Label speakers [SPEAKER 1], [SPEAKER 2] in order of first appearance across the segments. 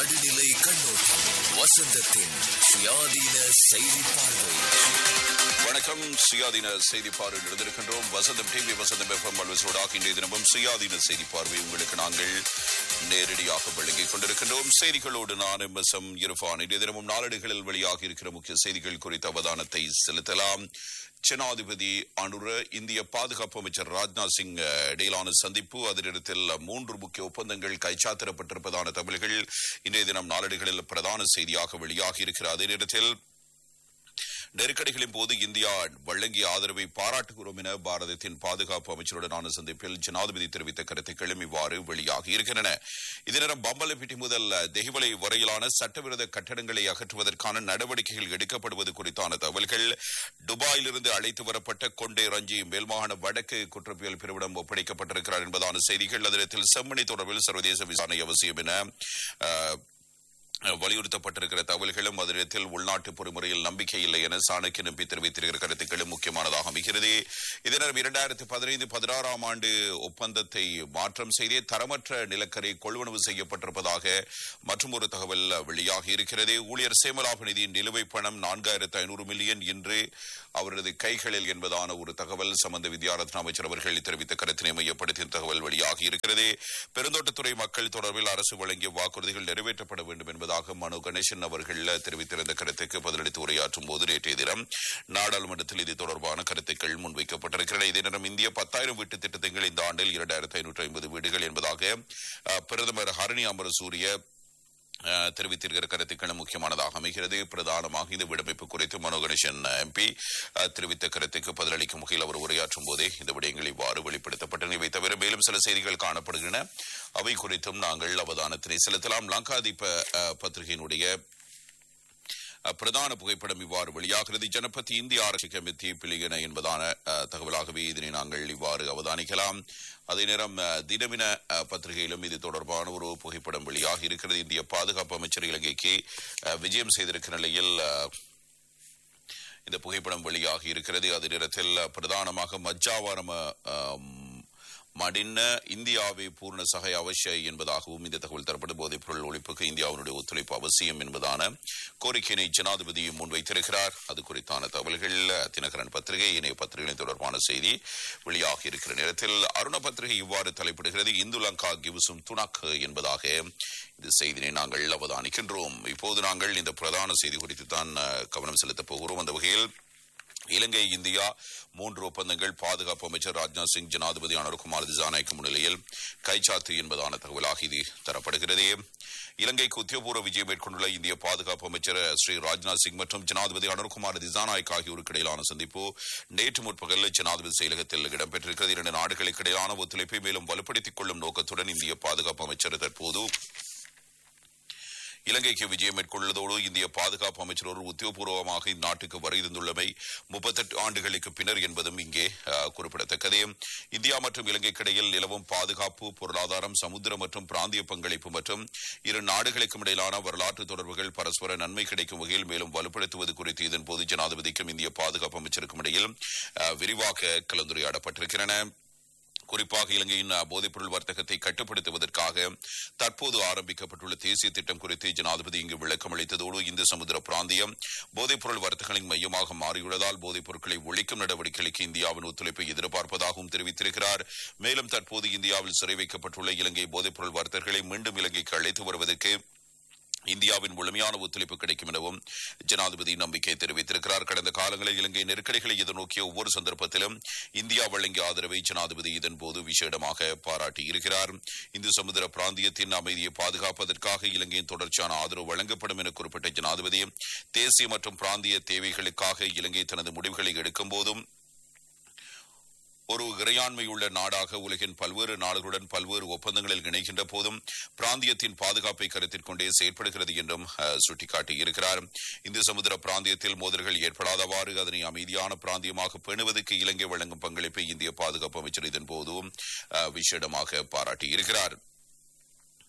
[SPEAKER 1] நடுநிலை கண்ணோட்டம் வசந்தத்தின் சுயாதீன செய்தி பார்வை
[SPEAKER 2] வணக்கம் சுயாதீன செய்தி பார்வையில் இருந்திருக்கின்றோம் வசந்தம் டிவி வசந்தம் எஃப்எம் அல்வசோடாக இன்றைய தினமும் சுயாதீன செய்தி பார்வை உங்களுக்கு நாங்கள் நேரடியாக வழங்கிக் கொண்டிருக்கின்றோம் செய்திகளோடு நான் எம் எஸ் எம் இரஃபான் இன்றைய தினமும் நாளேடுகளில் வெளியாக இருக்கிற முக்கிய செய்திகள் குறித்த அவதானத்தை செலுத்தலாம் ஜனாதிபதி அனுர இந்திய பாதுகாப்பு அமைச்சர் ராஜ்நாத் சிங் அஹ், இடையிலான சந்திப்பு அதனிடத்தில் மூன்று முக்கிய ஒப்பந்தங்கள் கைச்சாத்திடப்பட்டிருப்பதான தமிழ்கள் இன்றைய தினம் நாளேடுகளில் பிரதான செய்தியாக வெளியாகி இருக்கிற அதே நேரத்தில் நெருக்கடிகளின் போது இந்தியா வழங்கிய ஆதரவை பாராட்டுகிறோம் என பாரதத்தின் பாதுகாப்பு அமைச்சருடனான சந்திப்பில் ஜனாதிபதி தெரிவித்த கருத்துக்களும் இவ்வாறு வெளியாகி இருக்கின்றன இதனிடம் பம்பலப்பிட்டி முதல் தெஹிவலை வரையிலான சட்டவிரோத கட்டடங்களை அகற்றுவதற்கான நடவடிக்கைகள் எடுக்கப்படுவது குறித்தான தகவல்கள் துபாயிலிருந்து அழைத்து வரப்பட்ட கொண்டே ரஞ்சி மேல்மாகாண வடக்கு குற்றவியல் பிரிவிடம் ஒப்படைக்கப்பட்டிருக்கிறார் என்பதான செய்திகள் அதனத்தில் செம்மணி தொடர்பில் சர்வதேச விசாரணை அவசியம் என அஹ், வலியுறுத்தப்பட்டிருக்கிற தகவல்களும் அதனிடத்தில் உள்நாட்டு பொறிமுறையில் நம்பிக்கை இல்லை என சாணக்கிய நம்பி தெரிவித்திருக்கிற கருத்துக்களும் முக்கியமானதாக அமைகிறது இதனர் இரண்டாயிரத்தி பதினைந்து பதினாறாம் ஆண்டு ஒப்பந்தத்தை மாற்றம் செய்தே தரமற்ற நிலக்கரி கொள்வனவு செய்யப்பட்டிருப்பதாக மற்றும் ஒரு தகவல் வெளியாகி இருக்கிறது ஊழியர் சேமலாப நிதியின் நிலுவைப் பணம் நான்காயிரத்து ஐநூறு மில்லியன் இன்று அவரது கைகளில் என்பதான ஒரு தகவல் சம்பந்த வித்யாரத்ன அமைச்சர் அவர்கள் தெரிவித்த கருத்தினை மையப்படுத்திய தகவல் வெளியாகி இருக்கிறது பெருந்தோட்டத்துறை மக்கள் தொடர்பில் அரசு வழங்கிய வாக்குறுதிகள் நிறைவேற்றப்பட வேண்டும் என்பதாக மனோ கணேசன் அவர்கள் தெரிவித்திருந்த கருத்துக்கு பதிலளித்து உரையாற்றும் போது நேற்றைய தினம் நாடாளுமன்றத்தில் இது தொடர்பான கருத்துக்கள் முன்வைக்கப்பட்டிருக்கின்றன இதே நேரம் இந்திய பத்தாயிரம் வீட்டு திட்டங்கள் இந்த ஆண்டில் இரண்டாயிரத்தி ஐநூற்று ஐம்பது வீடுகள் என்பதாக அஹ், பிரதமர் ஹரணி அமரசூரிய அஹ், தெரிவித்திருக்கிற கருத்துக்களும் முக்கியமானதாக அமைகிறது பிரதானமாக இந்த விடுவிப்பு குறித்து மனோ கணேசன் எம்பி தெரிவித்த கருத்துக்கு பதிலளிக்கும் வகையில் அவர் உரையாற்றும் போதே இந்த விடயங்கள் இவ்வாறு வெளிப்படுத்தப்பட்டன இவை தவிர மேலும் சில செய்திகள் காணப்படுகின்றன அவை குறித்தும் நாங்கள் அவதானத்தினை செலுத்தலாம் லங்காதீப அஹ், பத்திரிகையினுடைய அஹ், பிரதான புகைப்படம் இவ்வாறு வெளியாகிறது ஜனபதி இந்திய ஆராய்ச்சி கமிட்டி பிள்ளையன என்பதான அஹ், தகவலாகவே இதனை நாங்கள் இவ்வாறு அவதானிக்கலாம் அதே நேரம் அஹ், தினமின அஹ், பத்திரிகையிலும் இது தொடர்பான ஒரு புகைப்படம் வெளியாகி இருக்கிறது இந்திய பாதுகாப்பு அமைச்சர் இலங்கைக்கு அஹ், விஜயம் செய்திருக்கிற நிலையில் அஹ், இந்த புகைப்படம் வெளியாகி இருக்கிறது அதே நேரத்தில் அஹ், பிரதானமாக மஜ்ஜாவாரம் மடின்ன இந்தியாவை பூர்ண சகாய அவசிய என்பதாகவும் இந்த தகவல் தரப்படும் போதைப் பொருள் ஒழிப்புக்கு இந்தியாவினுடைய ஒத்துழைப்பு அவசியம் என்பதான கோரிக்கையினை ஜனாதிபதி முன்வைத்திருக்கிறார் அது குறித்தான தகவல்கள் அஹ், தினகரன் பத்திரிகை இணைய பத்திரிகைகளின் தொடர்பான செய்தி வெளியாகி இருக்கிற நேரத்தில் அருண பத்திரிகை இவ்வாறு தலைப்பிடுகிறது இந்து லங்கா கிவுசும் துணக் என்பதாக இந்த செய்தியை நாங்கள் அவதானிக்கின்றோம் இப்போது நாங்கள் இந்த பிரதான செய்தி குறித்து தான் அஹ், கவனம் செலுத்தப் போகிறோம் அந்த வகையில் இலங்கை இந்தியா மூன்று ஒப்பந்தங்கள் பாதுகாப்பு அமைச்சர் ராஜ்நாத் சிங் ஜனாதிபதி அனுர்குமார் திசாநாயக்க முன்னிலையில் கைச்சாத்து என்பதான தகவலாக இது தரப்படுகிறது இலங்கைக்கு உத்தியோகபூர்வ விஜயம் மேற்கொண்டுள்ள இந்திய பாதுகாப்பு அமைச்சர் ஸ்ரீ ராஜ்நாத் சிங் மற்றும் ஜனாதிபதி அனுர்குமார் திசாநாயக் ஆகியோருக்கு இடையிலான சந்திப்பு நேற்று முற்பகல் ஜனாதிபதி செயலகத்தில் இடம்பெற்றிருக்கிறது இரண்டு நாடுகளுக்கு இடையிலான ஒத்துழைப்பை மேலும் வலுப்படுத்திக் கொள்ளும் நோக்கத்துடன் இந்திய பாதுகாப்பு அமைச்சர் தற்போது இலங்கைக்கு விஜயம் மேற்கொள்வதோடு இந்திய பாதுகாப்பு அமைச்சர் ஒரு உத்தியோகபூர்வமாக இந்நாட்டுக்கு வருகை தந்துள்ளமை முப்பத்தெட்டு ஆண்டுகளுக்கு பின்னர் என்பதும் இங்கே அஹ், குறிப்பிடத்தக்கது இந்தியா மற்றும் இலங்கைக்கு இடையில் நிலவும் பாதுகாப்பு பொருளாதாரம் சமுத்திர மற்றும் பிராந்திய பங்களிப்பு மற்றும் இரு நாடுகளுக்கும் இடையிலான வரலாற்று தொடர்புகள் பரஸ்பர நன்மை கிடைக்கும் வகையில் மேலும் வலுப்படுத்துவது குறித்து இதன்போது ஜனாதிபதிக்கும் இந்திய பாதுகாப்பு அமைச்சருக்கும் இடையில் அஹ், விரிவாக கலந்துரையாடப்பட்டிருக்கின்றன குறிப்பாக இலங்கையின் அஹ், போதைப்பொருள் வர்த்தகத்தை கட்டுப்படுத்துவதற்காக தற்போது ஆரம்பிக்கப்பட்டுள்ள தேசிய திட்டம் குறித்து ஜனாதிபதி இங்கு விளக்கம் அளித்ததோடு இந்து சமுத்திர பிராந்தியம் போதைப்பொருள் வர்த்தகங்களின் மையமாக மாறியுள்ளதால் போதைப் பொருட்களை ஒழிக்கும் நடவடிக்கைகளுக்கு இந்தியாவின் ஒத்துழைப்பை எதிர்பார்ப்பதாகவும் தெரிவித்திருக்கிறார் மேலும் தற்போது இந்தியாவில் சிறை வைக்கப்பட்டுள்ள இலங்கை போதைப்பொருள் வர்த்தகர்களை மீண்டும் இலங்கைக்கு அழைத்து வருவதற்கு இந்தியாவின் முழுமையான ஒத்துழைப்பு கிடைக்கும் எனவும் ஜனாதிபதி நம்பிக்கை தெரிவித்திருக்கிறார் கடந்த காலங்களில் இலங்கை நெருக்கடிகளை எதிர்நோக்கிய ஒவ்வொரு சந்தர்ப்பத்திலும் இந்தியா வழங்கிய ஆதரவை ஜனாதிபதி இதன்போது விசேடமாக பாராட்டியிருக்கிறார் இந்து சமுதிர பிராந்தியத்தின் அமைதியை பாதுகாப்பதற்காக இலங்கையின் தொடர்ச்சியான ஆதரவு வழங்கப்படும் என குறிப்பிட்ட ஜனாதிபதி தேசிய மற்றும் பிராந்திய தேவைகளுக்காக இலங்கை தனது முடிவுகளை எடுக்கும் போதும் ஒரு இறையாண்மை உள்ள நாடாக உலகின் பல்வேறு நாடுகளுடன் பல்வேறு ஒப்பந்தங்களில் இணைகின்ற போதும் பிராந்தியத்தின் பாதுகாப்பை கருத்தில் கொண்டே செயற்படுகிறது என்றும் அஹ், சுட்டிக்காட்டியிருக்கிறார் இந்து சமுதிர பிராந்தியத்தில் மோதல்கள் ஏற்படாதவாறு அதனை அமைதியான பிராந்தியமாக பேணுவதற்கு இலங்கை வழங்கும் பங்களிப்பை இந்திய பாதுகாப்பு அமைச்சர் இதன்போது அஹ், விசேடமாக பாராட்டியிருக்கிறார்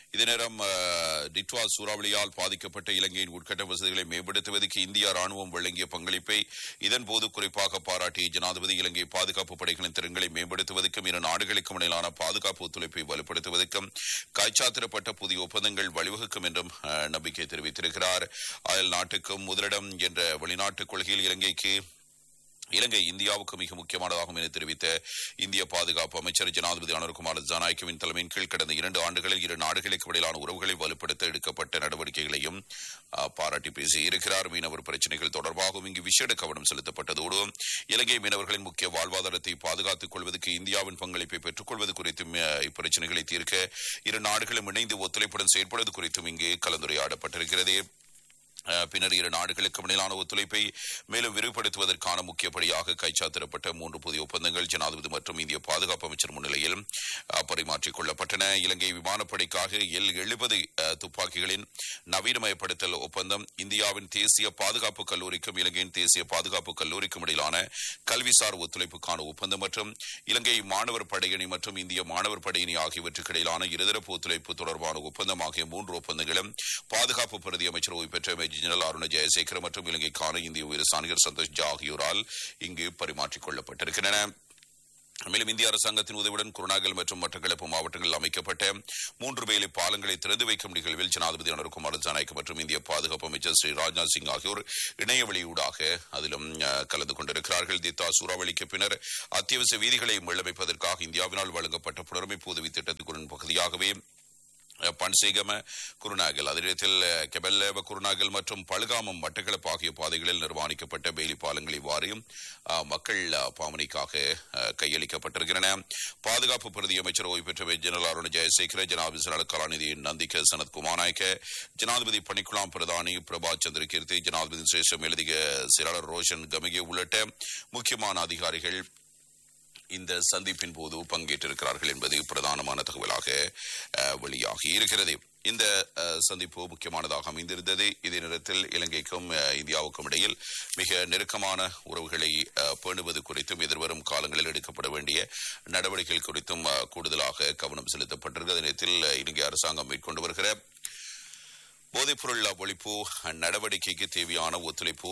[SPEAKER 2] இதே நேரம் அஹ், டிட்வா சூறாவளியால் பாதிக்கப்பட்ட இலங்கையின் உட்கட்ட வசதிகளை மேம்படுத்துவதற்கு இந்திய ராணுவம் வழங்கிய பங்களிப்பை இதன்போது குறிப்பாக பாராட்டிய ஜனாதிபதி இலங்கை பாதுகாப்பு படைகளின் திறன்களை மேம்படுத்துவதற்கும் இரு நாடுகளுக்கும் இடையிலான பாதுகாப்பு ஒத்துழைப்பை வலுப்படுத்துவதற்கும் கைச்சாத்திடப்பட்ட புதிய ஒப்பந்தங்கள் வழிவகுக்கும் என்றும் அஹ், நம்பிக்கை தெரிவித்திருக்கிறார் அயல் நாட்டுக்கும் முதலிடம் என்ற வெளிநாட்டு கொள்கையில் இலங்கைக்கு இலங்கை இந்தியாவுக்கு மிக முக்கியமானதாகும் என தெரிவித்த இந்திய பாதுகாப்பு அமைச்சர் ஜனாதிபதி அனுர்குமார் ஜனாய்க்குவின் தலைமையின் கீழ் கடந்த இரண்டு ஆண்டுகளில் இரு நாடுகளுக்கு இடையிலான உறவுகளை வலுப்படுத்த எடுக்கப்பட்ட நடவடிக்கைகளையும் அஹ், பாராட்டி பேசியிருக்கிறார் மீனவர் பிரச்சினைகள் தொடர்பாகவும் இங்கு விசேட கவனம் செலுத்தப்பட்டதோடு இலங்கை மீனவர்களின் முக்கிய வாழ்வாதாரத்தை பாதுகாத்துக் கொள்வதற்கு இந்தியாவின் பங்களிப்பை பெற்றுக் கொள்வது குறித்தும் அஹ், இப்பிரச்சினைகளை தீர்க்க இரு நாடுகளும் இணைந்து ஒத்துழைப்புடன் செயற்படுவது குறித்தும் இங்கு கலந்துரையாடப்பட்டிருக்கிறது அஹ், பின்னர் இரு நாடுகளுக்கும் இடையிலான ஒத்துழைப்பை மேலும் விரிவுபடுத்துவதற்கான முக்கிய படியாக கைச்சாத்திடப்பட்ட மூன்று புதிய ஒப்பந்தங்கள் ஜனாதிபதி மற்றும் இந்திய பாதுகாப்பு அமைச்சர் முன்னிலையில் அஹ், பரிமாற்றிக் கொள்ளப்பட்டன இலங்கை விமானப்படைக்காக எல் எழுபது துப்பாக்கிகளின் நவீனமயப்படுத்தல் ஒப்பந்தம் இந்தியாவின் தேசிய பாதுகாப்பு கல்லூரிக்கும் இலங்கையின் தேசிய பாதுகாப்பு கல்லூரிக்கும் இடையிலான கல்விசார் ஒத்துழைப்புக்கான ஒப்பந்தம் மற்றும் இலங்கை மாணவர் படையணி மற்றும் இந்திய மாணவர் படையணி ஆகியவற்றுக்கு இடையிலான இருதரப்பு ஒத்துழைப்பு தொடர்பான ஒப்பந்தம் ஆகிய மூன்று ஒப்பந்தங்களும் பாதுகாப்பு பிரதி அமைச்சர் ஓய்வு பெற்ற மேஜர் ஜெனரல் அருண ஜெயசேகர் மற்றும் இலங்கைக்கான இந்திய உயரஸ்தானிகர் சந்தோஷ் ஜா ஆகியோரால் இங்கு பரிமாற்றிக் கொள்ளப்பட்டிருக்கின்றன மேலும் இந்திய அரசாங்கத்தின் உதவியுடன் குருநாகல் மற்றும் மட்டக்களப்பு மாவட்டங்களில் அமைக்கப்பட்ட மூன்று வேலை பாலங்களை திறந்து வைக்கும் நிகழ்வில் ஜனாதிபதி அனுர்குமார் ஜனநாயக் மற்றும் இந்திய பாதுகாப்பு அமைச்சர் ஸ்ரீ ராஜ்நாத் சிங் ஆகியோர் இணைய வழியூடாக அதிலும் அஹ், கலந்து கொண்டிருக்கிறார்கள் தித்தா சூறாவளிக்கு பின்னர் அத்தியாவசிய வீதிகளை மீளமைப்பதற்காக இந்தியாவினால் வழங்கப்பட்ட புனரமைப்பு உதவி திட்டத்துக்கு பகுதியாகவே பன்சேகம குருநாகல் அதனிடத்தில் கெபல்லேவ குருநாகல் மற்றும் பழுகாமம் மட்டக்களப்பு ஆகிய பாதைகளில் நிர்மாணிக்கப்பட்ட பெயிலி பாலங்கள் இவ்வாறு அஹ், மக்கள் அஹ், பாவனைக்காக அஹ், கையளிக்கப்பட்டிருக்கின்றன பாதுகாப்பு பிரதி அமைச்சர் ஓய்வு பெற்ற ஜெனரல் அருண் ஜெயசேகர ஜனாதிபதி சனல் கலாநிதி நந்திக சனத் குமாநாயக்க ஜனாதிபதி பணிக்குலாம் பிரதானி பிரபா சந்திர கீர்த்தி ஜனாதிபதி சிரேஷ்ட மேலதிக செயலாளர் ரோஷன் கமிகே உள்ளிட்ட முக்கியமான அதிகாரிகள் இந்த சந்திப்பின் போது பங்கேற்றிருக்கிறார்கள் என்பது பிரதானமான தகவலாக அஹ், வெளியாகி இருக்கிறது இந்த அஹ், சந்திப்பு முக்கியமானதாக அமைந்திருந்தது இதே நேரத்தில் இலங்கைக்கும் அஹ், இந்தியாவுக்கும் இடையில் மிக நெருக்கமான உறவுகளை அஹ், பேணுவது குறித்தும் எதிர்வரும் காலங்களில் எடுக்கப்பட வேண்டிய நடவடிக்கைகள் குறித்தும் அஹ், கூடுதலாக கவனம் செலுத்தப்பட்டிருக்கிறது அதே நேரத்தில் அஹ், இலங்கை அரசாங்கம் மேற்கொண்டு வருகிற போதைப்பொருள் ஒழிப்பு நடவடிக்கைக்கு தேவையான ஒத்துழைப்பு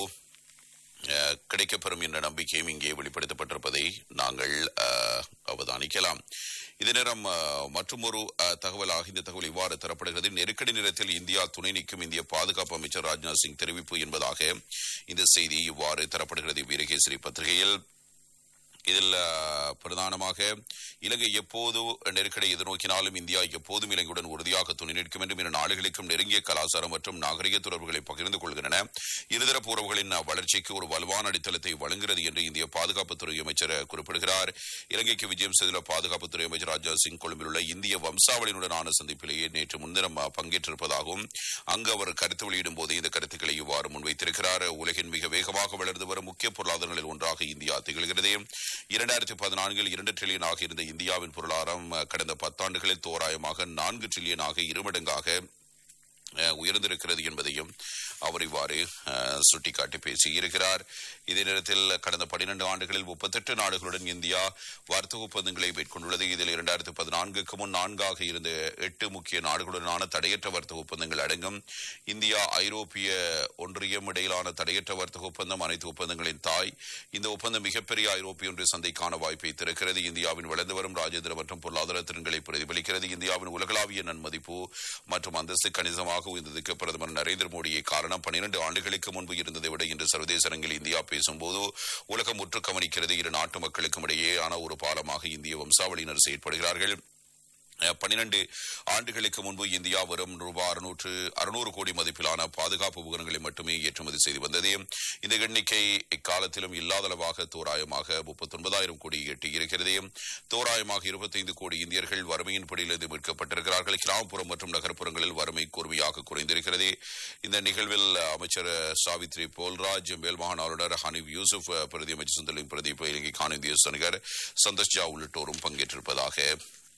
[SPEAKER 2] அஹ், கிடைக்கப்பெறும் என்ற நம்பிக்கையும் இங்கே வெளிப்படுத்தப்பட்டிருப்பதை நாங்கள் அஹ், அவதானிக்கலாம் இதே நேரம் மற்றொரு தகவலாக இந்த தகவல் இவ்வாறு தரப்படுகிறது நெருக்கடி நேரத்தில் இந்தியா துணை நிற்கும் இந்திய பாதுகாப்பு அமைச்சர் ராஜ்நாத் சிங் தெரிவிப்பு என்பதாக இந்த செய்தி இவ்வாறு தரப்படுகிறது வீரகேசரி பத்திரிகையில் இதில் அஹ், பிரதானமாக இலங்கை எப்போது நெருக்கடி எதிர்நோக்கினாலும் இந்தியா எப்போதும் இலங்கையுடன் உறுதியாக துணை நிற்கும் என்றும் இரு நாடுகளுக்கும் நெருங்கிய கலாச்சாரம் மற்றும் நாகரிக தொடர்புகளை பகிர்ந்து கொள்கின்றன இருதரப்பு உறவுகளின் வளர்ச்சிக்கு ஒரு வலுவான அடித்தளத்தை வழங்குகிறது என்று இந்திய பாதுகாப்புத்துறை அமைச்சர் குறிப்பிடுகிறார் இலங்கைக்கு விஜயம் செய்துள்ள பாதுகாப்புத்துறை அமைச்சர் ராஜ்நாத் சிங் கொழும்பில் உள்ள இந்திய வம்சாவளியினுடனான சந்திப்பிலேயே நேற்று முன்தினம் அஹ், பங்கேற்றிருப்பதாகவும் அங்கு அவர் கருத்து வெளியிடும் போது இந்த கருத்துக்களை இவ்வாறு முன்வைத்திருக்கிறார் உலகின் மிக வேகமாக வளர்ந்து வரும் முக்கிய பொருளாதாரங்களில் ஒன்றாக இந்தியா திகழ்கிறது இரண்டாயிரத்தி பதினான்கில் இரண்டு டிரில்லியனாக இருந்த இந்தியாவின் பொருளாதாரம் அஹ், கடந்த பத்தாண்டுகளில் தோராயமாக நான்கு டிரில்லியனாக இருமடங்காக அஹ், உயர்ந்திருக்கிறது என்பதையும் அவர் இவ்வாறு அஹ், சுட்டிக்காட்டி பேசியிருக்கிறார் இதே நேரத்தில் கடந்த பனிரெண்டு ஆண்டுகளில் முப்பத்தெட்டு நாடுகளுடன் இந்தியா வர்த்தக ஒப்பந்தங்களை மேற்கொண்டுள்ளது இதில் இரண்டாயிரத்தி பதினான்குக்கு முன் நான்காக இருந்த எட்டு முக்கிய நாடுகளுடனான தடையற்ற வர்த்தக ஒப்பந்தங்கள் அடங்கும் இந்தியா ஐரோப்பிய ஒன்றியம் இடையிலான தடையற்ற வர்த்தக ஒப்பந்தம் அனைத்து ஒப்பந்தங்களின் தாய் இந்த ஒப்பந்தம் மிகப்பெரிய ஐரோப்பிய ஒன்றிய சந்தைக்கான வாய்ப்பை திறக்கிறது இந்தியாவின் வளர்ந்து வரும் ராஜேந்திர மற்றும் பொருளாதார திறன்களை பிரதிபலிக்கிறது இந்தியாவின் உலகளாவிய நன்மதிப்பு மற்றும் அந்தஸ்து கணிசமாக உயர்ந்ததுக்கு பிரதமர் நரேந்திர மோடியை காரணம் பன்னிரண்டு ஆண்டுகளுக்கு முன்பு இருந்ததை விட இன்று சர்வதேச அரங்கில் இந்தியா பேசும்போது உலகம் உற்று கவனிக்கிறது இரு நாட்டு மக்களுக்கும் இடையேயான ஒரு பாலமாக இந்திய வம்சாவளியினர் செயற்படுகிறார்கள் பன்னிரண்டு ஆண்டுகளுக்கு முன்பு இந்தியா வரும் ரூபாய் அறுநூற்று அறுநூறு கோடி மதிப்பிலான பாதுகாப்பு உபகரணங்களை மட்டுமே ஏற்றுமதி செய்து வந்தது இந்த எண்ணிக்கை இக்காலத்திலும் இல்லாத அளவாக தோராயமாக முப்பத்தொன்பதாயிரம் கோடி எட்டியிருக்கிறது தோராயமாக இருபத்தைந்து கோடி இந்தியர்கள் வறுமையின் பிடியிலிருந்து மீட்கப்பட்டிருக்கிறார்கள் கிராமப்புறம் மற்றும் நகர்ப்புறங்களில் வறுமை கூர்மையாக குறைந்திருக்கிறது இந்த நிகழ்வில் அமைச்சர் சாவித்ரி போல்ராஜ் மேல்மாகாண ஆளுநர் ஹனீப் யூசுப் பிரதி அமைச்சர் சுந்தலிங் பிரதீப் இலங்கைக்கான இந்திய சனிகர் சந்தோஷ் ஜா உள்ளிட்டோரும் பங்கேற்றிருப்பதாக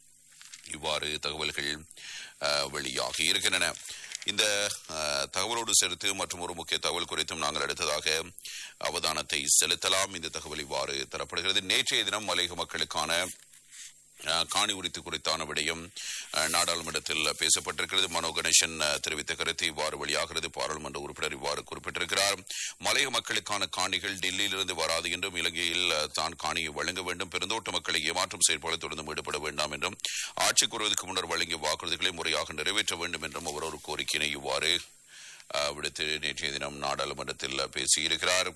[SPEAKER 2] இவ்வாறு தகவல்கள் அஹ், வெளியாகி இருக்கின்றன இந்த அஹ், தகவலோடு சேர்த்து மற்றும் ஒரு முக்கிய தகவல் குறித்தும் நாங்கள் அடுத்ததாக அவதானத்தை செலுத்தலாம் இந்த தகவல் இவ்வாறு தரப்படுகிறது நேற்றைய தினம் மலையக மக்களுக்கான அஹ், காணி உரித்து குறித்தான விடயம் அஹ், நாடாளுமன்றத்தில் பேசப்பட்டிருக்கிறது மனோ கணேசன் அஹ், தெரிவித்த கருத்து இவ்வாறு வெளியாகிறது பாராளுமன்ற உறுப்பினர் இவ்வாறு குறிப்பிட்டிருக்கிறார் மலைய மக்களுக்கான காணிகள் டெல்லியிலிருந்து வராது என்றும் இலங்கையில் அஹ், தான் காணியை வழங்க வேண்டும் பெருந்தோட்ட மக்களை ஏமாற்றும் செயற்பாடு தொடர்ந்து ஈடுபட வேண்டாம் என்றும் ஆட்சிக்கு வருவதற்கு முன்னர் வழங்கிய வாக்குறுதிகளை முறையாக நிறைவேற்ற வேண்டும் என்றும் அவர் ஒரு கோரிக்கையினை இவ்வாறு அஹ், விடுத்து நேற்றைய தினம் நாடாளுமன்றத்தில் பேசியிருக்கிறார்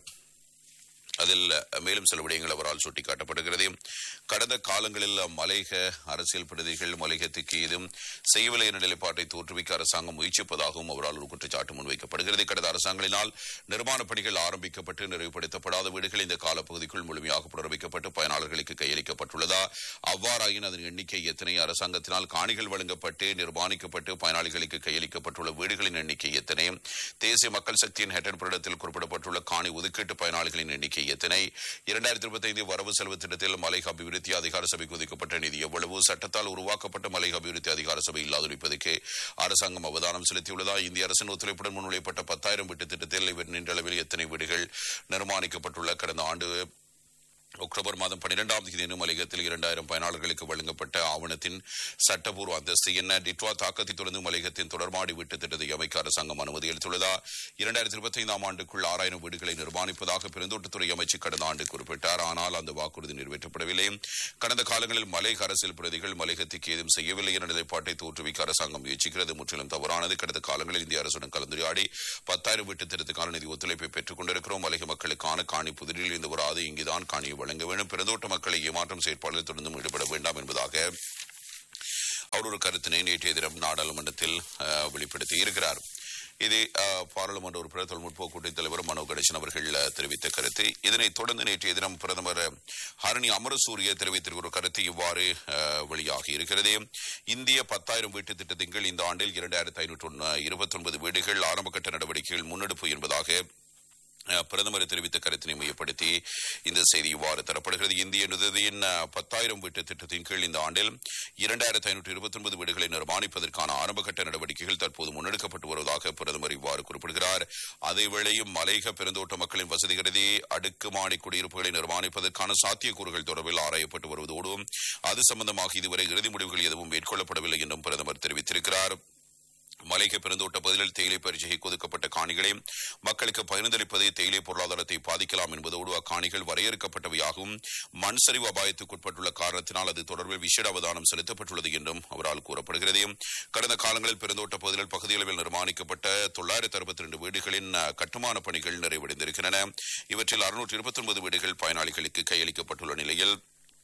[SPEAKER 2] அதில் மேலும் சில விடயங்கள் அவரால் சுட்டிக்காட்டப்படுகிறது கடந்த காலங்களில் மலையக அரசியல் பிரதிகள் மலையகத்துக்கு ஏதும் செய்யவில்லை என்ற நிலைப்பாட்டை தோற்றுவிக்க அரசாங்கம் முயற்சிப்பதாகவும் அவரால் ஒரு குற்றச்சாட்டு முன்வைக்கப்படுகிறது கடந்த அரசாங்கங்களினால் நிர்மாணப் பணிகள் ஆரம்பிக்கப்பட்டு நிறைவுபடுத்தப்படாத வீடுகள் இந்த காலப்பகுதிக்குள் முழுமையாக புனரமைக்கப்பட்டு பயனாளர்களுக்கு கையளிக்கப்பட்டுள்ளதா அவ்வாறாயின் அதன் எண்ணிக்கை எத்தனை அரசாங்கத்தினால் காணிகள் வழங்கப்பட்டு நிர்மாணிக்கப்பட்டு பயனாளிகளுக்கு கையளிக்கப்பட்டுள்ள வீடுகளின் எண்ணிக்கை எத்தனை தேசிய மக்கள் சக்தியின் ஹெட்டன் புரடத்தில் குறிப்பிடப்பட்டுள்ள காணி ஒதுக்கீட்டு பயனாளிகளின் எண்ணிக்கை எத்தனை இரண்டாயிரத்தி இருபத்தி ஐந்து வரவு செலவு திட்டத்தில் மலை அபிவிருத்தி அதிகார சபைக்கு ஒதுக்கப்பட்ட நிதி எவ்வளவு சட்டத்தால் உருவாக்கப்பட்ட மலை அபிவிருத்தி அதிகார சபை இல்லாதொழிப்பதற்கு அரசாங்கம் அவதானம் செலுத்தியுள்ளதா இந்திய அரசின் ஒத்துழைப்புடன் முன்வைப்பட்ட பத்தாயிரம் வீட்டு திட்டத்தில் இவர் நின்றளவில் எத்தனை வீடுகள் நிர்மாணிக்கப்பட்டுள்ள கடந்த ஆண்டு அக்டோபர் மாதம் பன்னிரெண்டாம் தேதி மலையகத்தில் இரண்டாயிரம் பயனாளர்களுக்கு வழங்கப்பட்ட ஆவணத்தின் சட்டப்பூர்வ அந்தஸ்து என்ன டிட்வா தாக்கத்தை தொடர்ந்து மலையகத்தின் தொடர்மாடி வீட்டு திட்டத்தை அமைக்க அரசாங்கம் அனுமதி அளித்துள்ளதா இரண்டாயிரத்தி இருபத்தி ஐந்தாம் ஆண்டுக்குள் ஆறாயிரம் வீடுகளை நிர்மாணிப்பதாக பெருந்தோட்டத்துறை அமைச்சர் கடந்த ஆண்டு குறிப்பிட்டார் ஆனால் அந்த வாக்குறுதி நிறைவேற்றப்படவில்லை கடந்த காலங்களில் மலையக அரசியல் பிரதிகள் மலையகத்துக்கு ஏதும் செய்யவில்லை என்ற நிலைப்பாட்டை தோற்றுவிக்க அரசாங்கம் முயற்சிக்கிறது முற்றிலும் தவறானது கடந்த காலங்களில் இந்திய அரசுடன் கலந்துரையாடி பத்தாயிரம் வீட்டு திட்டத்துக்கான நிதி ஒத்துழைப்பை பெற்றுக் கொண்டிருக்கிறோம் மலையக மக்களுக்கான காணி புதிரில் இருந்து வராது இங்குதான் காணியை வழங்க வேண்டும் பெருந்தோட்ட மக்களை ஏமாற்றும் செயற்பாடுகளில் தொடர்ந்து ஈடுபட வேண்டாம் என்பதாக அவர் ஒரு கருத்தினை நேற்றைய தினம் நாடாளுமன்றத்தில் அஹ், வெளிப்படுத்தி இருக்கிறார் இது அஹ், பாராளுமன்ற உறுப்பினர் தொழில்நுட்ப கூட்டணித் தலைவர் மனோ கணேசன் அவர்கள் அஹ், தெரிவித்த கருத்து இதனைத் தொடர்ந்து நேற்றைய தினம் பிரதமர் ஹரணி அமரசூரிய தெரிவித்திருக்கிற ஒரு கருத்து இவ்வாறு அஹ், வெளியாகி இருக்கிறது இந்திய பத்தாயிரம் வீட்டு திட்டத்தின் கீழ் இந்த ஆண்டில் இரண்டாயிரத்தி ஐநூற்று இருபத்தி ஒன்பது வீடுகள் ஆரம்பகட்ட நடவடிக்கைகள் முன்னெடுப்பு என்பதாக அஹ், பிரதமர் தெரிவித்த கருத்தினை மையப்படுத்தி இந்த செய்தி இவ்வாறு தரப்படுகிறது இந்திய நிதியின் அஹ், பத்தாயிரம் வீட்டு திட்டத்தின் கீழ் இந்த ஆண்டில் இரண்டாயிரத்தி ஐநூற்று இருபத்தி ஒன்பது வீடுகளை நிர்மாணிப்பதற்கான ஆரம்பகட்ட நடவடிக்கைகள் தற்போது முன்னெடுக்கப்பட்டு வருவதாக பிரதமர் இவ்வாறு குறிப்பிடுகிறார் அதேவேளையும் மலையக பெருந்தோட்ட மக்களின் வசதி கருதி அடுக்குமாடி குடியிருப்புகளை நிர்மாணிப்பதற்கான சாத்தியக்கூறுகள் தொடர்பில் ஆராயப்பட்டு வருவதோடு அது சம்பந்தமாக இதுவரை இறுதி முடிவுகள் எதுவும் மேற்கொள்ளப்படவில்லை என்றும் பிரதமர் தெரிவித்திருக்கிறார் மலைக பெருந்தோட்ட பகுதியில் தேயிலை பரிச்சைக்கு ஒதுக்கப்பட்ட காணிகளை மக்களுக்கு பகிர்ந்தளிப்பது தேயிலை பொருளாதாரத்தை பாதிக்கலாம் என்பதோடு அக்காணிகள் வரையறுக்கப்பட்டவையாகவும் மண் சரிவு அபாயத்துக்குட்பட்டுள்ள காரணத்தினால் அது தொடர்பில் விசேட அவதானம் செலுத்தப்பட்டுள்ளது என்றும் அவரால் கூறப்படுகிறது கடந்த காலங்களில் பெருந்தோட்ட பகுதியில் பகுதியளவில் நிர்மாணிக்கப்பட்ட தொள்ளாயிரத்தி அறுபத்தி ரெண்டு வீடுகளின் அஹ், கட்டுமான பணிகள் நிறைவடைந்திருக்கின்றன இவற்றில் அறுநூற்று இருபத்தி ஒன்பது வீடுகள் பயனாளிகளுக்கு கையளிக்கப்பட்டுள்ள நிலையில்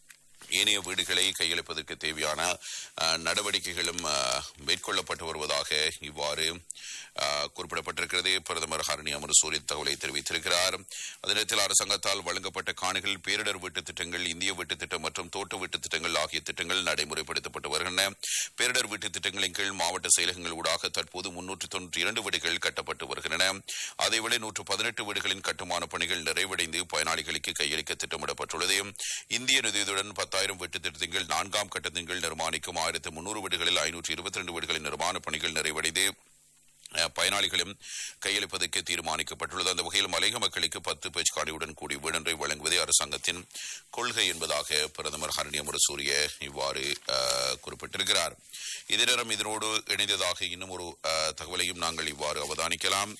[SPEAKER 2] ஏனைய வீடுகளை கையளிப்பதற்கு தேவையான அஹ், நடவடிக்கைகளும் அஹ், மேற்கொள்ளப்பட்டு வருவதாக இவ்வாறு அஹ், குறிப்பிடப்பட்டிருக்கிறது பிரதமர் ஹரணி அமரசூரி தகவலை தெரிவித்திருக்கிறார் அதே நேரத்தில் அரசாங்கத்தால் வழங்கப்பட்ட காணிகள் பேரிடர் வீட்டு திட்டங்கள் இந்திய வீட்டு திட்டம் மற்றும் தோட்ட வீட்டு திட்டங்கள் ஆகிய திட்டங்கள் நடைமுறைப்படுத்தப்பட்டு வருகின்றன பேரிடர் வீட்டு திட்டங்களின் கீழ் மாவட்ட செயலகங்கள் ஊடாக தற்போது முன்னூற்று தொன்னூற்றி இரண்டு வீடுகள் கட்டப்பட்டு வருகின்றன அதேவேளை நூற்று பதினெட்டு வீடுகளின் கட்டுமான பணிகள் நிறைவடைந்து பயனாளிகளுக்கு கையளிக்க திட்டமிடப்பட்டுள்ளது இந்திய நிதியுடன் பத்தாயிரம் வீட்டு திட்டத்தின் கீழ் நான்காம் கட்டத்தின் கீழ் நிர்மாணிக்கும் ஆயிரத்து முன்னூறு வீடுகளில் ஐநூற்று இருபத்தி ரெண்டு வீடுகளின் நிர்மாண பணிகள் நிறைவடைந்து அஹ், பயனாளிகளும் கையளிப்பதற்கு தீர்மானிக்கப்பட்டுள்ளது அந்த வகையில் மலையக மக்களுக்கு பத்து பேச்சு காணியுடன் கூடிய வீடொன்றை வழங்குவதே அரசாங்கத்தின் கொள்கை என்பதாக பிரதமர் ஹரணி அமரசூரிய இவ்வாறு அஹ், குறிப்பிட்டிருக்கிறார் இதே நேரம் இதனோடு இணைந்ததாக இன்னும் ஒரு அஹ், தகவலையும் நாங்கள் இவ்வாறு அவதானிக்கலாம்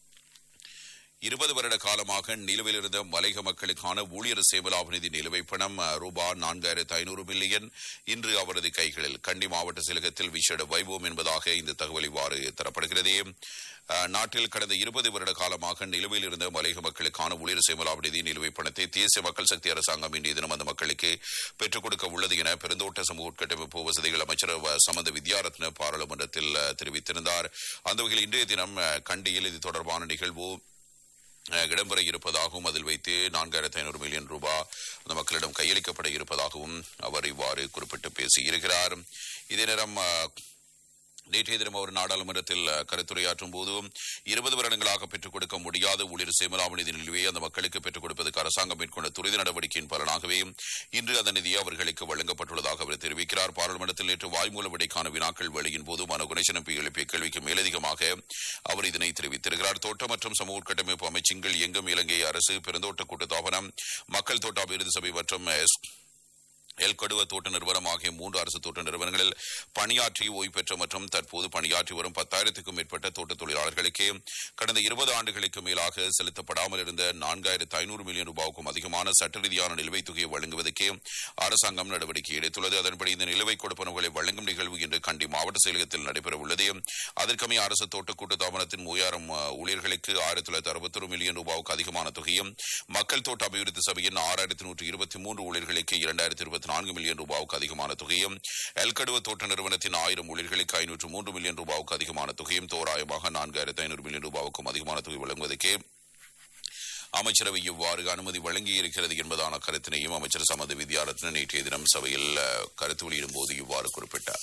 [SPEAKER 2] இருபது வருட காலமாக நிலுவையில் இருந்த மலையக மக்களுக்கான ஊழியர் சேவலாப நிதி நிலுவைப் பணம் அஹ், ரூபாய் நான்காயிரத்து ஐநூறு மில்லியன் இன்று அவரது கைகளில் கண்டி மாவட்ட செயலகத்தில் விசேட வைபவம் என்பதாக இந்த தகவல் இவ்வாறு தரப்படுகிறது அஹ், நாட்டில் கடந்த இருபது வருட காலமாக நிலுவையில் இருந்த மலையக மக்களுக்கான ஊழியர் சேவலாப நிதி நிலுவைப் பணத்தை தேசிய மக்கள் சக்தி அரசாங்கம் இன்றைய தினம் அந்த மக்களுக்கு பெற்றுக் கொடுக்க உள்ளது என பெருந்தோட்ட சமூக உட்கட்டமைப்பு வசதிகள் அமைச்சர் வ- சமந்த வித்யாரத்ன பாராளுமன்றத்தில் அஹ், தெரிவித்திருந்தார் அந்த வகையில் இன்றைய தினம் அஹ், கண்டியில் இது தொடர்பான நிகழ்வு அஹ், இடம்பெற இருப்பதாகவும் அதில் வைத்து நான்காயிரத்தி ஐநூறு மில்லியன் ரூபாய் அந்த மக்களிடம் கையளிக்கப்பட இருப்பதாகவும் அவர் இவ்வாறு குறிப்பிட்டு பேசியிருக்கிறார் இதே நேரம் அஹ், நேற்றைய தினம் அவர் நாடாளுமன்றத்தில் அஹ், கருத்துரையாற்றும் போது இருபது வருடங்களாக பெற்றுக் கொடுக்க முடியாத ஊழியர் சேமலாப நிதி நிலுவையை அந்த மக்களுக்கு பெற்றுக் கொடுப்பதற்கு அரசாங்கம் மேற்கொண்ட துரித நடவடிக்கையின் பலனாகவே இன்று அந்த நிதி அவர்களுக்கு வழங்கப்பட்டுள்ளதாக அவர் தெரிவிக்கிறார் பாராளுமன்றத்தில் நேற்று வாய்மூல விடைக்கான வினாக்கள் வெளியின் போது மனோ கணேசன் எம்பி எழுப்பிய கேள்விக்கு மேலதிகமாக அவர் இதனை தெரிவித்திருக்கிறார் தோட்ட மற்றும் சமூக உட்கட்டமைப்பு அமைச்சின்கள் இயங்கும் இலங்கை அரசு பெருந்தோட்ட கூட்டுத்தாபனம் மக்கள் தோட்ட அபிவிருத்தி சபை மற்றும் எஸ் எல்கடுவ தோட்ட நிறுவனம் ஆகிய மூன்று அரசு தோட்ட நிறுவனங்களில் பணியாற்றி ஓய்வு பெற்ற மற்றும் தற்போது பணியாற்றி வரும் பத்தாயிரத்துக்கும் மேற்பட்ட தோட்ட தொழிலாளர்களுக்கு கடந்த இருபது ஆண்டுகளுக்கு மேலாக செலுத்தப்படாமல் இருந்த நான்காயிரத்து ஐநூறு மில்லியன் ரூபாய்க்கும் அதிகமான சட்ட ரீதியான நிலுவைத் தொகையை வழங்குவதற்கு அரசாங்கம் நடவடிக்கை எடுத்துள்ளது அதன்படி இந்த நிலுவைக் கொடுப்பனவுகளை வழங்கும் நிகழ்வு இன்று கண்டி மாவட்ட செயலகத்தில் நடைபெறவுள்ளது அதற்கமைய அரசு தோட்ட கூட்டு தாபனத்தின் மூவாயிரம் அஹ், ஊழியர்களுக்கு ஆயிரத்தி தொள்ளாயிரத்தி அறுபத்தொரு மில்லியன் ரூபாவுக்கு அதிகமான தொகையும் மக்கள் தோட்ட அபிவிருத்தி சபையின் ஆறாயிரத்தி நூற்றி இருபத்தி மூன்று ஊழியர்களுக்கு இரண்டாயிரத்தி இருபத்தி நான்கு மில்லியன் ரூபாவுக்கு அதிகமான தொகையும் எல்கடுவ தோட்ட நிறுவனத்தின் ஆயிரம் ஊழியர்களுக்கு ஐநூற்று மூன்று மில்லியன் ரூபாவுக்கு அதிகமான தொகையும் தோராயமாக நான்காயிரத்து ஐநூறு மில்லியன் ரூபாவுக்கும் அதிகமான தொகை வழங்குவதற்கு அமைச்சரவை இவ்வாறு அனுமதி வழங்கியிருக்கிறது என்பதான கருத்தினையும் அமைச்சர் சமத வித்யாரத்ன நேற்றைய தினம் சபையில் அஹ், கருத்து வெளியிடும் போது இவ்வாறு குறிப்பிட்டார்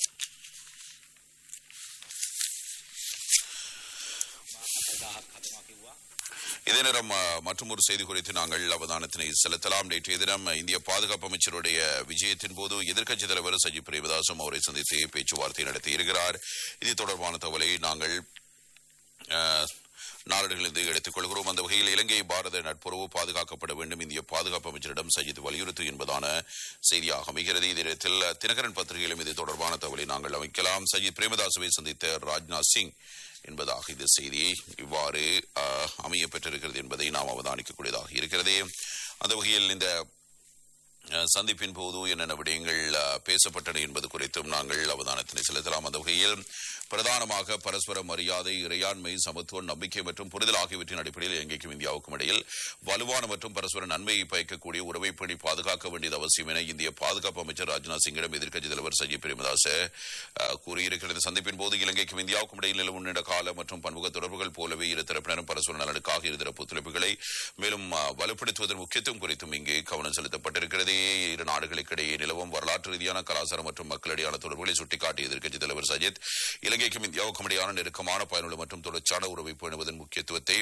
[SPEAKER 2] இதே நேரம் மற்றும் ஒரு செய்தி குறித்து நாங்கள் அவதானத்தினை செலுத்தலாம் நேற்றைய தினம் இந்திய பாதுகாப்பு அமைச்சருடைய விஜயத்தின் போது எதிர்க்கட்சித் தலைவர் சஜித் பிரேமதாசும் அவரை சந்தித்து பேச்சுவார்த்தை நடத்தியிருக்கிறார் இது தொடர்பான தகவலை நாங்கள் அஹ், நாளிதழிலிருந்து எடுத்துக் கொள்கிறோம் அந்த வகையில் இலங்கை பாரத நட்புறவு பாதுகாக்கப்பட வேண்டும் இந்திய பாதுகாப்பு அமைச்சரிடம் சஜித் வலியுறுத்து என்பதான செய்தியாக அமைகிறது இதேத்தில் தினகரன் பத்திரிகையிலும் இது தொடர்பான தகவலை நாங்கள் அமைக்கலாம் சஜித் பிரேமதாசுவை சந்தித்த ராஜ்நாத் சிங் என்பதாக இந்த செய்தி இவ்வாறு அஹ், அமைய பெற்றிருக்கிறது என்பதை நாம் அவதானிக்கக்கூடியதாக இருக்கிறது அந்த வகையில் இந்த அஹ், சந்திப்பின் போது என்னென்ன விடயங்கள் அஹ், பேசப்பட்டன என்பது குறித்தும் நாங்கள் அவதானத்தினை செலுத்தலாம் அந்த வகையில் பிரதானமாக பரஸ்பர மரியாதை இறையாண்மை சமத்துவம் நம்பிக்கை மற்றும் புரிதல் ஆகியவற்றின் அடிப்படையில் இலங்கைக்கும் இந்தியாவுக்கும் இடையில் வலுவான மற்றும் பரஸ்பர நன்மையை பயக்கக்கூடிய உறவை பேணி பாதுகாக்க வேண்டியது அவசியம் என இந்திய பாதுகாப்பு அமைச்சர் ராஜ்நாத் சிங்கிடம் எதிர்க்கட்சித் தலைவர் சஜித் பிரேமதாச அஹ், கூறியிருக்கிறது சந்திப்பின் போது இலங்கைக்கும் இந்தியாவுக்கும் இடையில் நிலவும் நீண்ட கால மற்றும் பன்முக தொடர்புகள் போலவே இரு தரப்பினரும் பரஸ்பர நலனுக்காக இருதரப்பு ஒத்துழைப்புகளை மேலும் அஹ், வலுப்படுத்துவதன் முக்கியத்துவம் குறித்தும் இங்கே கவனம் செலுத்தப்பட்டிருக்கிறது இரு நாடுகளுக்கிடையே நிலவும் வரலாற்று ரீதியான கலாச்சாரம் மற்றும் மக்களிடையான தொடர்புகளை சுட்டிக்காட்டிய எதிர்க்கட்சித் தலைவர் சஜித் இலங்கைக்கும் இந்தியாவுக்கும் இடையான நெருக்கமான பயனுள்ள மற்றும் தொடர்ச்சியான உறவை பேணுவதன் முக்கியத்துவத்தை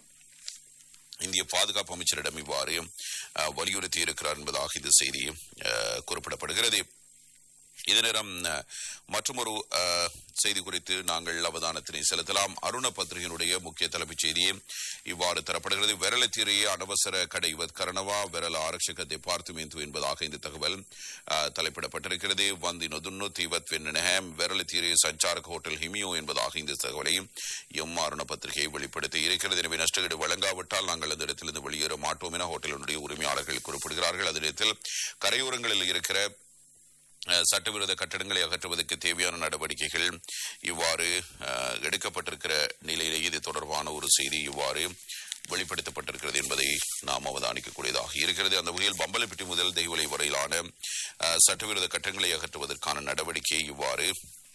[SPEAKER 2] இந்திய பாதுகாப்பு அமைச்சரிடம் இவ்வாறு அஹ், வலியுறுத்தி இருக்கிறார் என்பதாக இந்த செய்தி அஹ், குறிப்பிடப்படுகிறது இதே நேரம் மற்றொரு செய்தி குறித்து நாங்கள் அவதானத்தினை செலுத்தலாம் அருண பத்திரிகையினுடைய முக்கிய தலைப்புச் செய்தியே இவ்வாறு தரப்படுகிறது வெரலத்தீரையே அனவசர கடைவத் கரணவா வெரல ஆரட்சக தெபார்த்துமெந்து என்பதாக இந்த தகவல் அஹ், தலைப்பிடப்பட்டிருக்கிறது வந்தி நொதுன்னு தீவத் வெண்ணஹம் வெரலத்தீரே சஞ்சாரக் ஹோட்டல் ஹிமியோ என்பதாக இந்த தகவலை எம் அருண பத்திரிகை வெளிப்படுத்தி இருக்கிறது எனவே நஷ்டஈடு வழங்காவிட்டால் நாங்கள் அந்த இடத்திலிருந்து வெளியேற மாட்டோம் என ஹோட்டலினுடைய உரிமையாளர்கள் குறிப்பிடுகிறார்கள் அதே நேரத்தில் கரையோரங்களில் இருக்கிற அஹ், சட்டவிரோத கட்டடங்களை அகற்றுவதற்கு தேவையான நடவடிக்கைகள் இவ்வாறு அஹ், எடுக்கப்பட்டிருக்கிற நிலையிலே இது தொடர்பான ஒரு செய்தி இவ்வாறு வெளிப்படுத்தப்பட்டிருக்கிறது என்பதை நாம் அவதானிக்கக்கூடியதாக இருக்கிறது அந்த வகையில் பம்பலப்பிட்டி முதல் தெய்வலை வரையிலான அஹ், சட்டவிரோத கட்டடங்களை அகற்றுவதற்கான நடவடிக்கை இவ்வாறு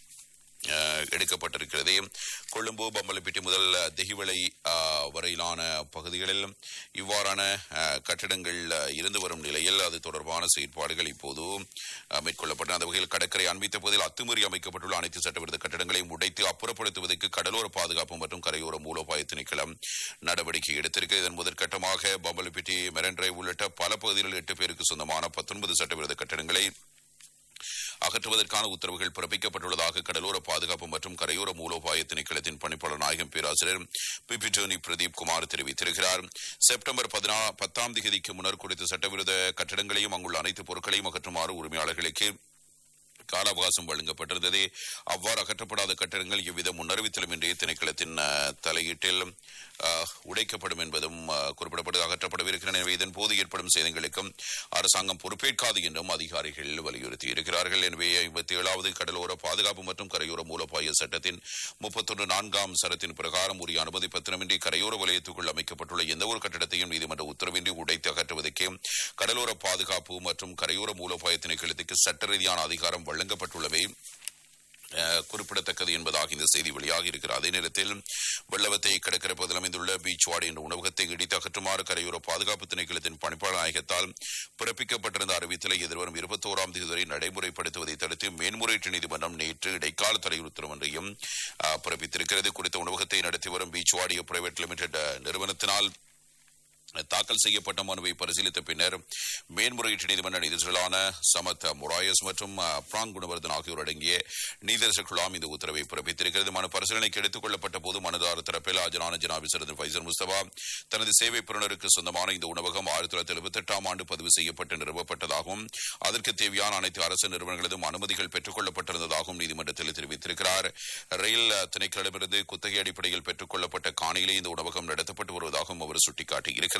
[SPEAKER 2] அஹ், எடுக்கப்பட்டிருக்கிறது கொழும்பு பம்பலப்பிட்டி முதல் தெஹிவளை அஹ், வரையிலான பகுதிகளில் இவ்வாறான அஹ், கட்டிடங்கள் அஹ், இருந்து வரும் நிலையில் அது தொடர்பான செயற்பாடுகள் இப்போது அஹ், மேற்கொள்ளப்பட்டன அந்த வகையில் கடற்கரை அண்மித்த பகுதியில் அத்துமீறி அமைக்கப்பட்டுள்ள அனைத்து சட்டவிரோத கட்டிடங்களையும் உடைத்து அப்புறப்படுத்துவதற்கு கடலோர பாதுகாப்பு மற்றும் கரையோர மூலோபாய திணைக்களம் நடவடிக்கை எடுத்திருக்கு இதன் முதற்கட்டமாக பம்பலப்பிட்டி மெரன் டிரைவ் உள்ளிட்ட பல பகுதிகளில் எட்டு பேருக்கு சொந்தமான பத்தொன்பது சட்டவிரோத கட்டிடங்களை அகற்றுவதற்கான உத்தரவுகள் பிறப்பிக்கப்பட்டுள்ளதாக கடலோர பாதுகாப்பு மற்றும் கரையோர மூலோபாய திணைக்களத்தின் பணிப்பாளர் நாயகம் பேராசிரியர் பிபி டோனி பிரதீப் குமார் தெரிவித்திருக்கிறார் செப்டம்பர் பதினா பத்தாம் தேதிக்கு முன்னர் குறித்த சட்டவிரோத கட்டடங்களையும் அங்குள்ள அனைத்து பொருட்களையும் அகற்றுமாறு உரிமையாளர்களுக்கு கால அவகாசம் வழங்கப்பட்டிருந்தது அவ்வாறு அகற்றப்படாத கட்டடங்கள் எவ்வித முன்னறிவித்தலும் இன்றைய திணைக்களத்தின் அஹ், தலையீட்டில் அஹ், உடைக்கப்படும் என்பதும் அஹ், குறிப்பிடப்பட்டு அகற்றப்படவிருக்கின்றன எனவே இதன் போது ஏற்படும் சேதங்களுக்கும் அரசாங்கம் பொறுப்பேற்காது என்றும் அதிகாரிகள் வலியுறுத்தி இருக்கிறார்கள் எனவே ஐம்பத்தி ஏழாவது கடலோர பாதுகாப்பு மற்றும் கரையோர மூலோபாய சட்டத்தின் முப்பத்தொன்று நான்காம் சரத்தின் பிரகாரம் உரிய அனுமதி பத்திரமின்றி கரையோர வலயத்துக்குள் அமைக்கப்பட்டுள்ள எந்த ஒரு கட்டடத்தையும் நீதிமன்ற உத்தரவின்றி உடைத்து அகற்றுவதற்கு கடலோர பாதுகாப்பு மற்றும் கரையோர மூலோபாய திணைக்களத்துக்கு சட்ட ரீதியான அதிகாரம் வழங்கப்பட்டுள்ளவை அஹ், குறிப்பிடத்தக்கது என்பதாக இந்த செய்தி வெளியாகி இருக்கிறது அதே நேரத்தில் வெள்ளவத்தை கடற்கரை பகுதியில் அமைந்துள்ள பீச் வாடி என்ற உணவகத்தை இடித்து அகற்றுமாறு கரையோர பாதுகாப்பு திணைக்களத்தின் பணிப்பாளர் நாயகத்தால் பிறப்பிக்கப்பட்டிருந்த அறிவித்தலை எதிர்வரும் இருபத்தோராம் தேதி வரை நடைமுறைப்படுத்துவதை தடுத்து மேன்முறையீட்டு நீதிமன்றம் நேற்று இடைக்கால தடை உத்தரவு ஒன்றையும் அஹ், பிறப்பித்திருக்கிறது குறித்த உணவகத்தை நடத்தி வரும் பீச் வாடி பிரைவேட் லிமிடெட் அஹ், நிறுவனத்தினால் தாக்கல் செய்யப்பட்ட மனுவை பரிசீலித்த பின்னர் மேன்முறையீட்டு நீதிமன்ற நீதிபதிகளான சமத் முராயஸ் மற்றும் அஹ், பிராங் குணவர்தன் ஆகியோர் அடங்கிய நீதிரசர் குழாம் இந்த உத்தரவை பிறப்பித்திருக்கிறது மனு பரிசீலனைக்கு எடுத்துக் கொள்ளப்பட்ட போது மனுதாரர் தரப்பில் ஆஜரான ஜனாபி சரத் ஃபைசர் முஸ்தபா தனது சேவை பெறுநருக்கு சொந்தமான இந்த உணவகம் ஆயிரத்தி தொள்ளாயிரத்தி எழுபத்தி எட்டாம் ஆண்டு பதிவு செய்யப்பட்டு நிறுவப்பட்டதாகவும் அதற்கு தேவையான அனைத்து அரசு நிறுவனங்களதும் அனுமதிகள் பெற்றுக் கொள்ளப்பட்டிருந்ததாகவும் நீதிமன்றத்தில் தெரிவித்திருக்கிறார் ரயில் திணைக்களமிருந்து குத்தகை அடிப்படையில் பெற்றுக் கொள்ளப்பட்ட காணியிலே இந்த உணவகம் நடத்தப்பட்டு வருவதாகவும் அவர் சுட்டிக்காட்டியிருக்கிறார்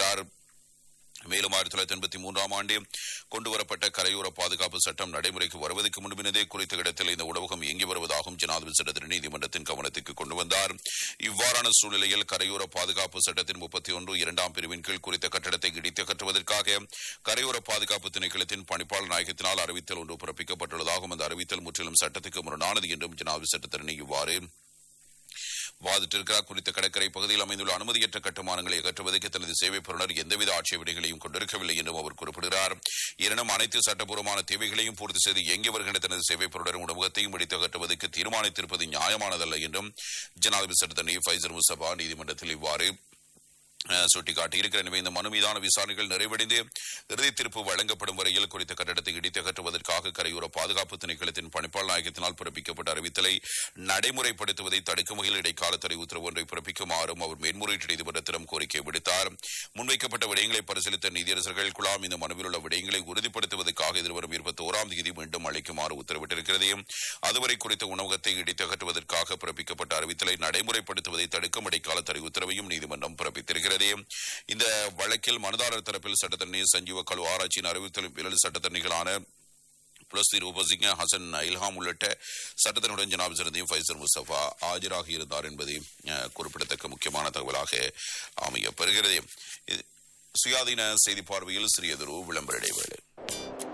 [SPEAKER 2] மேலும் ஆயிரத்தி தொள்ளாயிரத்தி எண்பத்தி மூன்றாம் ஆண்டு கொண்டுவரப்பட்ட கரையோர பாதுகாப்பு சட்டம் நடைமுறைக்கு வருவதற்கு முன்பினதே குறித்த இடத்தில் இந்த உணவகம் இயங்கி வருவதாகவும் ஜனாதிபதி சட்டத்தின் நீதிமன்றத்தின் கவனத்துக்கு கொண்டு வந்தார் இவ்வாறான சூழ்நிலையில் கரையோர பாதுகாப்பு சட்டத்தின் முப்பத்தி ஒன்று இரண்டாம் பிரிவின் கீழ் குறித்த கட்டடத்தை இடித்து கட்டுவதற்காக கரையோர பாதுகாப்பு திணைக்களத்தின் பணிப்பாளர் நாயகத்தினால் அறிவித்தல் ஒன்று பிறப்பிக்கப்பட்டுள்ளதாகவும் அந்த அறிவித்தல் முற்றிலும் சட்டத்துக்கு முரணானது என்றும் ஜனாதிபதி சட்டத்திறனை இவ்வாறு வாதிட்டிருக்கிறார் குறித்த கடற்கரை பகுதியில் அமைந்துள்ள அனுமதியற்ற கட்டுமானங்களை அகற்றுவதற்கு தனது சேவை பெறுநர் எந்தவித ஆட்சேபனைகளையும் கொண்டிருக்கவில்லை என்றும் அவர் குறிப்பிடுகிறார் எனினும் அனைத்து சட்டப்பூர்வமான தேவைகளையும் பூர்த்தி செய்து இயங்கி வருகின்ற தனது சேவை பெறுநர் உணவகத்தையும் இடித்து அகற்றுவதற்கு தீர்மானித்திருப்பது நியாயமானதல்ல என்றும் ஜனாதிபதி சட்டத்தனி ஃபைசர் முசபா நீதிமன்றத்தில் இவ்வாறு அஹ், சுட்டிக்காட்டியிருக்கிறார் எனவே இந்த மனு மீதான விசாரணைகள் நிறைவடைந்து இறுதி தீர்ப்பு வழங்கப்படும் வரையில் குறித்த கட்டடத்தை இடித்து அகற்றுவதற்காக கரையோர பாதுகாப்பு திணைக்களத்தின் பணிப்பாளர் நாயகத்தினால் பிறப்பிக்கப்பட்ட அறிவித்தலை நடைமுறைப்படுத்துவதை தடுக்கும் வகையில் இடைக்கால தடை உத்தரவு ஒன்றை பிறப்பிக்குமாறும் அவர் மேன்முறையீட்டு நீதிமன்றத்திடம் கோரிக்கை விடுத்தார் முன்வைக்கப்பட்ட விடயங்களை பரிசீலித்த நீதியரசர்கள் குழாம் இந்த மனுவில் உள்ள விடயங்களை உறுதிப்படுத்துவதற்காக எதிர்வரும் இருபத்தி ஓராம் தேதி மீண்டும் அளிக்குமாறு உத்தரவிட்டிருக்கிறது அதுவரை குறித்த உணவகத்தை இடித்து அகற்றுவதற்காக பிறப்பிக்கப்பட்ட அறிவித்தலை நடைமுறைப்படுத்துவதை தடுக்கும் இடைக்கால தடை உத்தரவையும் நீதிமன்றம் பிறப்பித்திருக்கிறது இந்த வழக்கில் மனுதாரர் தரப்பில் சட்டத்தரணி சஞ்சீவ கழு ஆராய்ச்சியின் அறிவித்தல் பிறல் சட்டத்தரணிகளான புலஸ்தி ரூபசிங்க ஹசன் இல்ஹாம் உள்ளிட்ட சட்டத்தினுடன் ஜனாப் ஜனதியும் ஃபைசர் முஸ்தபா ஆஜராகி இருந்தார் என்பது அஹ், குறிப்பிடத்தக்க முக்கியமான தகவலாக அமையப்பெறுகிறது இது சுயாதீன செய்தி பார்வையில் சிறியதொரு விளம்பர இடைவேளை